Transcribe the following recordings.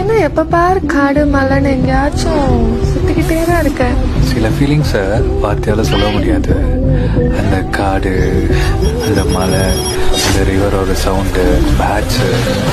என்ன எப்ப பாரு காடு மலைன்னு எங்கேயாச்சும் சுத்திக்கிட்டே தான் இருக்க சில ஃபீலிங்ஸை வார்த்தையால சொல்ல முடியாது அந்த காடு அந்த மலை அந்த ரிவரோட சவுண்டு பேட்ஸு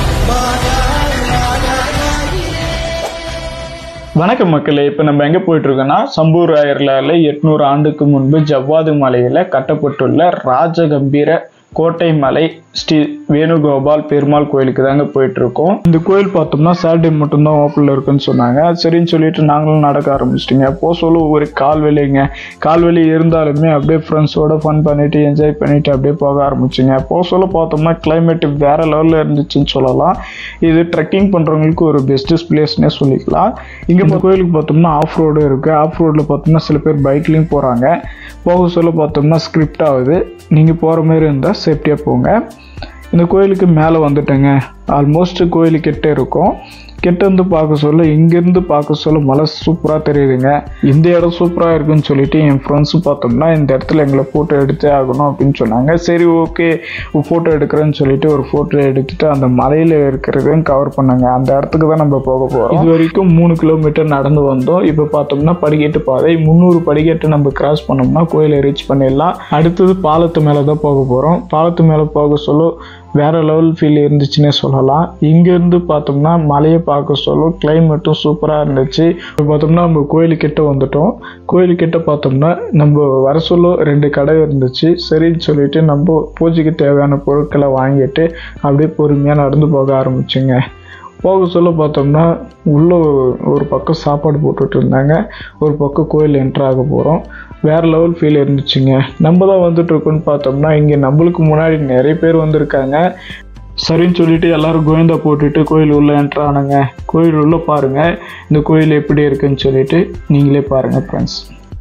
வணக்கம் மக்களே இப்போ நம்ம எங்கே போயிட்டு இருக்கோம்னா சம்பூர் அயர்லால எட்நூறு ஆண்டுக்கு முன்பு ஜவ்வாது மலையில் கட்டப்பட்டுள்ள ராஜகம்பீர கோட்டை மலை ஸ்ரீ வேணுகோபால் பெருமாள் கோயிலுக்கு தாங்க போயிட்டு இருக்கோம் இந்த கோயில் பார்த்தோம்னா சாட்டர்டே மட்டும்தான் ஓப்பனில் இருக்குன்னு சொன்னாங்க சரின்னு சொல்லிட்டு நாங்களும் நடக்க ஆரம்பிச்சிட்டிங்க போ சொல்ல ஒரு கால்வெளிங்க கால்வெளி இருந்தாலுமே அப்படியே ஃப்ரெண்ட்ஸோட ஃபன் பண்ணிட்டு என்ஜாய் பண்ணிட்டு அப்படியே போக ஆரம்பிச்சிங்க போ சொல்ல பார்த்தோம்னா கிளைமேட் வேற லெவலில் இருந்துச்சுன்னு சொல்லலாம் இது ட்ரெக்கிங் பண்ணுறவங்களுக்கு ஒரு பெஸ்டஸ்ட் பிளேஸ்னே சொல்லிக்கலாம் இங்கே இந்த கோயிலுக்கு பார்த்தோம்னா ஆஃப் ரோடு இருக்குது ஆஃப் ரோடில் பார்த்தோம்னா சில பேர் பைக்லேயும் போகிறாங்க போக சொல்ல பார்த்தோம்னா ஸ்கிரிப்ட் ஆகுது நீங்கள் போகிற மாதிரி இருந்தால் சேஃப்டியாக போங்க இந்த கோயிலுக்கு மேலே வந்துட்டேங்க ஆல்மோஸ்ட் கோயிலு கிட்ட இருக்கும் கிட்ட இருந்து பார்க்க சொல்ல இங்கேருந்து பார்க்க சொல்ல மலை சூப்பராக தெரியுதுங்க இந்த இடம் சூப்பராக இருக்குன்னு சொல்லிட்டு என் ஃப்ரெண்ட்ஸும் பார்த்தோம்னா இந்த இடத்துல எங்களை ஃபோட்டோ எடுத்தே ஆகணும் அப்படின்னு சொன்னாங்க சரி ஓகே ஃபோட்டோ எடுக்கிறேன்னு சொல்லிட்டு ஒரு ஃபோட்டோ எடுத்துட்டு அந்த மலையில் இருக்கிறதையும் கவர் பண்ணாங்க அந்த இடத்துக்கு தான் நம்ம போக போகிறோம் இது வரைக்கும் மூணு கிலோமீட்டர் நடந்து வந்தோம் இப்போ பார்த்தோம்னா படிக்கட்டு பாதை முந்நூறு படிக்கட்டு நம்ம கிராஸ் பண்ணோம்னா கோயிலை ரீச் பண்ணிடலாம் அடுத்தது பாலத்து மேலே தான் போக போகிறோம் பாலத்து மேலே போக சொல்ல வேற லெவல் ஃபீல் இருந்துச்சுன்னே சொல்லலாம் இங்கேருந்து பார்த்தோம்னா மலையை பார்க்க சொல்ல கிளைமேட்டும் சூப்பராக இருந்துச்சு இப்போ பார்த்தோம்னா நம்ம கோயிலுக்கிட்ட வந்துட்டோம் கோயிலுக்கிட்ட பார்த்தோம்னா நம்ம வர சொல்ல ரெண்டு கடை இருந்துச்சு சரின்னு சொல்லிட்டு நம்ம பூஜைக்கு தேவையான பொருட்களை வாங்கிட்டு அப்படியே பொறுமையாக நடந்து போக ஆரம்பிச்சுங்க போக சொல்ல பார்த்தோம்னா உள்ள ஒரு பக்கம் சாப்பாடு போட்டுட்டு இருந்தாங்க ஒரு பக்கம் கோயில் என்ட்ரு ஆக போகிறோம் வேறு லெவல் ஃபீல் இருந்துச்சுங்க நம்ம தான் வந்துட்டு இருக்கோம்னு பார்த்தோம்னா இங்கே நம்மளுக்கு முன்னாடி நிறைய பேர் வந்திருக்காங்க சரின்னு சொல்லிட்டு எல்லாரும் கோவிந்தா போட்டுட்டு கோயில் உள்ள என்ட்ரு ஆனாங்க கோயில் உள்ள பாருங்க இந்த கோயில் எப்படி இருக்குன்னு சொல்லிட்டு நீங்களே பாருங்க ஃப்ரெண்ட்ஸ்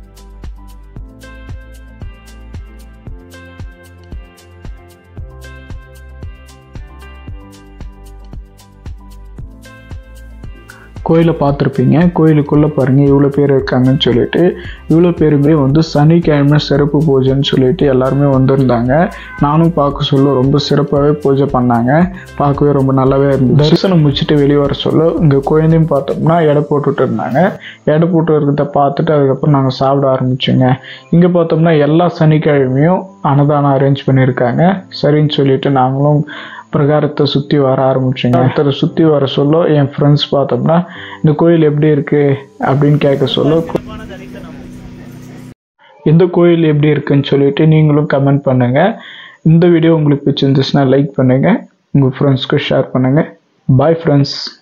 கோயிலை பார்த்துருப்பீங்க கோயிலுக்குள்ளே பாருங்கள் இவ்வளோ பேர் இருக்காங்கன்னு சொல்லிட்டு இவ்வளோ பேருமே வந்து சனிக்கிழமை சிறப்பு பூஜைன்னு சொல்லிட்டு எல்லாருமே வந்திருந்தாங்க நானும் பார்க்க சொல்ல ரொம்ப சிறப்பாகவே பூஜை பண்ணாங்க பார்க்கவே ரொம்ப நல்லாவே இருந்தது தரிசனம் முடிச்சுட்டு வெளியே வர சொல்ல இங்கே குழந்தையும் பார்த்தோம்னா எடை போட்டுட்டு இருந்தாங்க எடை போட்டு இருக்கிறத பார்த்துட்டு அதுக்கப்புறம் நாங்கள் சாப்பிட ஆரம்பிச்சோங்க இங்கே பார்த்தோம்னா எல்லா சனிக்கிழமையும் அன்னதானம் அரேஞ்ச் பண்ணியிருக்காங்க சரின்னு சொல்லிட்டு நாங்களும் பிரகாரத்தை சுற்றி வர ஆரம்பிச்சோங்க ஒருத்தரை சுற்றி வர சொல்ல என் ஃப்ரெண்ட்ஸ் பார்த்தோம்னா இந்த கோயில் எப்படி இருக்கு அப்படின்னு கேட்க சொல்ல இந்த கோயில் எப்படி இருக்குன்னு சொல்லிட்டு நீங்களும் கமெண்ட் பண்ணுங்க இந்த வீடியோ உங்களுக்கு பிடிச்சிருந்துச்சுன்னா லைக் பண்ணுங்க உங்கள் ஃப்ரெண்ட்ஸ்க்கு ஷேர் பண்ணுங்க பாய் ஃப்ரெண்ட்ஸ்